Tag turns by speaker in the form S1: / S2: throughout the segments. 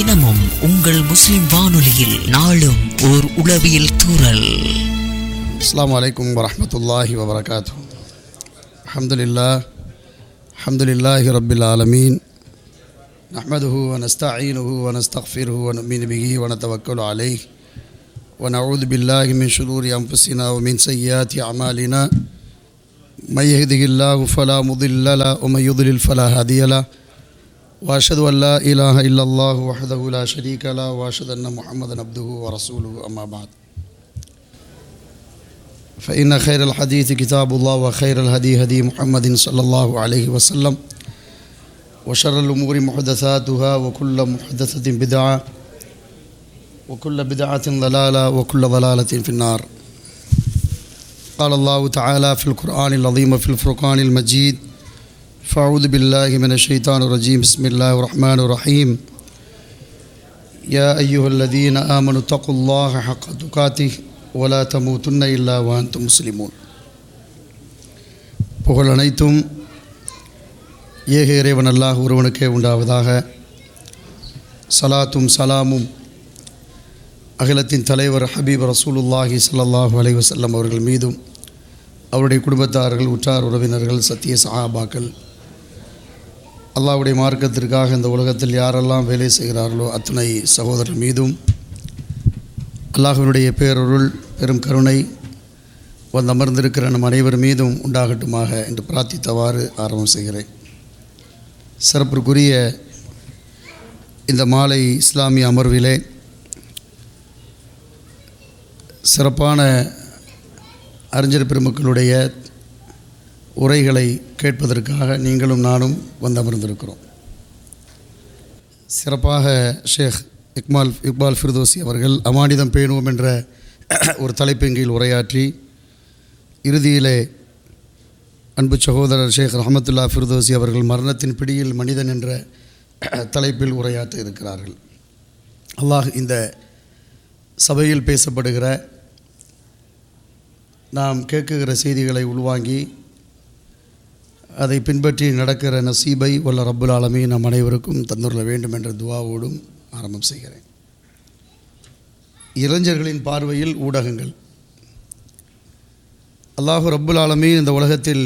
S1: தினமும் உங்கள் முஸ்லிம் வானொலியில் நாளும் ஓர் உளவியல் தூறல்
S2: السلام عليكم ورحمة الله وبركاته الحمد لله الحمد لله رب العالمين نحمده ونستعينه ونستغفره ونؤمن به ونتوكل عليه ونعوذ بالله من شرور أنفسنا ومن سيئات أعمالنا من يهده الله فلا مضل له ومن يضلل فلا هادي له وأشهد أن لا إله إلا الله وحده لا شريك له وأشهد أن محمدا عبده ورسوله أما بعد فإن خير الحديث كتاب الله وخير الهدي هدي محمد صلى الله عليه وسلم وشر الأمور محدثاتها وكل محدثة بدعة وكل بدعة ضلالة وكل ضلالة في النار قال الله تعالى في القرآن العظيم في الفرقان المجيد فأعوذ بالله من الشيطان الرجيم بسم الله الرحمن الرحيم يا أيها الذين آمنوا اتقوا الله حق تقاته ولا تموتن إلا وأنتم مسلمون புகழ் அனைத்தும் ஏக இறைவன் அல்லாஹ் ஒருவனுக்கே உண்டாவதாக சலாத்தும் சலாமும் அகிலத்தின் தலைவர் ஹபீப் ரசூலுல்லாஹி ஸல்லல்லாஹு அலைஹி வஸல்லம் அவர்கள் மீதும் அவருடைய குடும்பத்தார்கள் உற்றார் உறவினர்கள் சத்திய சஹாபாக்கள் அல்லாஹ்வுடைய மார்க்கத்திற்காக இந்த உலகத்தில் யாரெல்லாம் வேலை செய்கிறார்களோ அத்தனை சகோதரர் மீதும் அல்லாஹ்வினுடைய பேரருள் பெரும் கருணை வந்து அமர்ந்திருக்கிற நம் அனைவர் மீதும் உண்டாகட்டுமாக என்று பிரார்த்தித்தவாறு ஆரம்பம் செய்கிறேன் சிறப்பிற்குரிய இந்த மாலை இஸ்லாமிய அமர்விலே சிறப்பான அறிஞர் பெருமக்களுடைய உரைகளை கேட்பதற்காக நீங்களும் நானும் வந்து அமர்ந்திருக்கிறோம் சிறப்பாக ஷேக் இக்மால் இக்பால் ஃபிர்தோசி அவர்கள் அமானிதம் பேணுவோம் என்ற ஒரு தலைப்பின் கீழ் உரையாற்றி இறுதியிலே அன்பு சகோதரர் ஷேக் ரஹமத்துல்லா ஃபிர்தோசி அவர்கள் மரணத்தின் பிடியில் மனிதன் என்ற தலைப்பில் உரையாற்ற இருக்கிறார்கள் அல்லாஹ் இந்த சபையில் பேசப்படுகிற நாம் கேட்குகிற செய்திகளை உள்வாங்கி அதை பின்பற்றி நடக்கிற நசீபை வல்ல ரப்புல் ஆலமீன் நம் அனைவருக்கும் தந்துள்ள வேண்டும் என்ற துவாவோடும் ஆரம்பம் செய்கிறேன் இளைஞர்களின் பார்வையில் ஊடகங்கள் அல்லாஹு ரப்புல் ஆலமீன் இந்த உலகத்தில்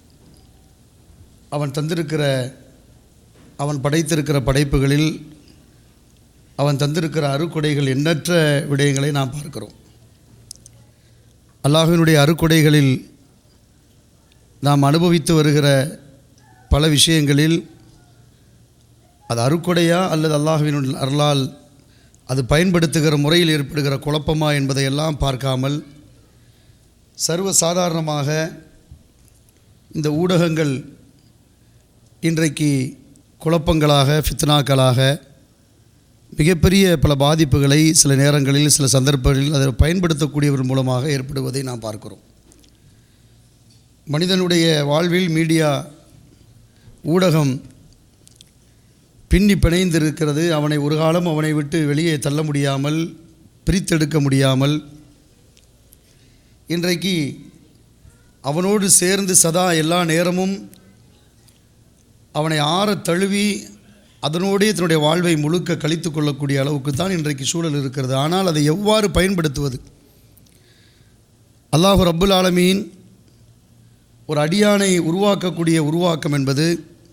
S2: அவன் தந்திருக்கிற அவன் படைத்திருக்கிற படைப்புகளில் அவன் தந்திருக்கிற அருக்கொடைகள் எண்ணற்ற விடயங்களை நாம் பார்க்கிறோம் அல்லாஹினுடைய அருக்கொடைகளில் நாம் அனுபவித்து வருகிற பல விஷயங்களில் அது அருக்கொடையா அல்லது அல்லாஹுவின் அருளால் அது பயன்படுத்துகிற முறையில் ஏற்படுகிற குழப்பமா என்பதையெல்லாம் பார்க்காமல் சர்வ சாதாரணமாக இந்த ஊடகங்கள் இன்றைக்கு குழப்பங்களாக ஃபித்னாக்களாக மிகப்பெரிய பல பாதிப்புகளை சில நேரங்களில் சில சந்தர்ப்பங்களில் அதை பயன்படுத்தக்கூடியவர் மூலமாக ஏற்படுவதை நாம் பார்க்கிறோம் மனிதனுடைய வாழ்வில் மீடியா ஊடகம் பின்னி பிணைந்திருக்கிறது அவனை ஒரு காலம் அவனை விட்டு வெளியே தள்ள முடியாமல் பிரித்தெடுக்க முடியாமல் இன்றைக்கு அவனோடு சேர்ந்து சதா எல்லா நேரமும் அவனை ஆற தழுவி அதனோடே தன்னுடைய வாழ்வை முழுக்க கழித்து கொள்ளக்கூடிய அளவுக்கு தான் இன்றைக்கு சூழல் இருக்கிறது ஆனால் அதை எவ்வாறு பயன்படுத்துவது அல்லாஹு ரப்புல் ஆலமீன் ஒரு அடியானை உருவாக்கக்கூடிய உருவாக்கம் என்பது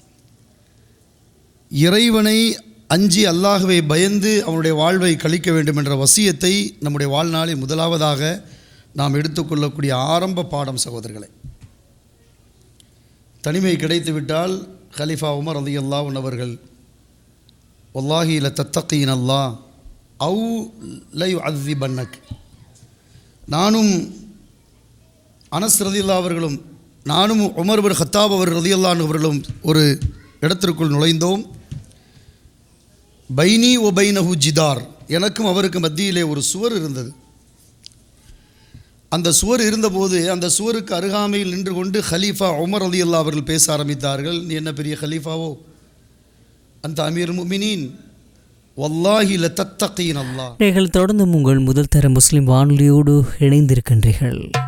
S2: இறைவனை அஞ்சி அல்லாஹுவை பயந்து அவனுடைய வாழ்வை கழிக்க வேண்டும் என்ற வசியத்தை நம்முடைய வாழ்நாளில் முதலாவதாக நாம் எடுத்துக்கொள்ளக்கூடிய ஆரம்ப பாடம் சகோதரர்களை தனிமை கிடைத்துவிட்டால் ஹலிஃபா உமர் அலி அல்லாஹ் அவர்கள் ஒல்லாஹி ல தத்தகீன் அல்லா அவு லை அதி பன்னக் நானும் அனஸ் ரதியுல்லா அவர்களும் நானும் உமர் பின் ஹத்தாப் அவர் ரதியுல்லான் அவர்களும் ஒரு இடத்திற்குள் நுழைந்தோம் பைனி ஒ பைனஹு ஜிதார் எனக்கும் அவருக்கு மத்தியிலே ஒரு சுவர் இருந்தது அந்த சுவர் இருந்தபோது அந்த சுவருக்கு அருகாமையில் நின்று கொண்டு ஹலீஃபா உமர் அலி அல்லா அவர்கள் பேச ஆரம்பித்தார்கள் நீ என்ன பெரிய ஹலீஃபாவோ அந்த அமீர் முமினின் வல்லாஹி ல தத்தகீன் அல்லாஹ்
S1: நீங்கள் தொடர்ந்தும் உங்கள் முதல் தர முஸ்லிம் வானொலியோடு இணைந்திருக்கின்றீர்கள்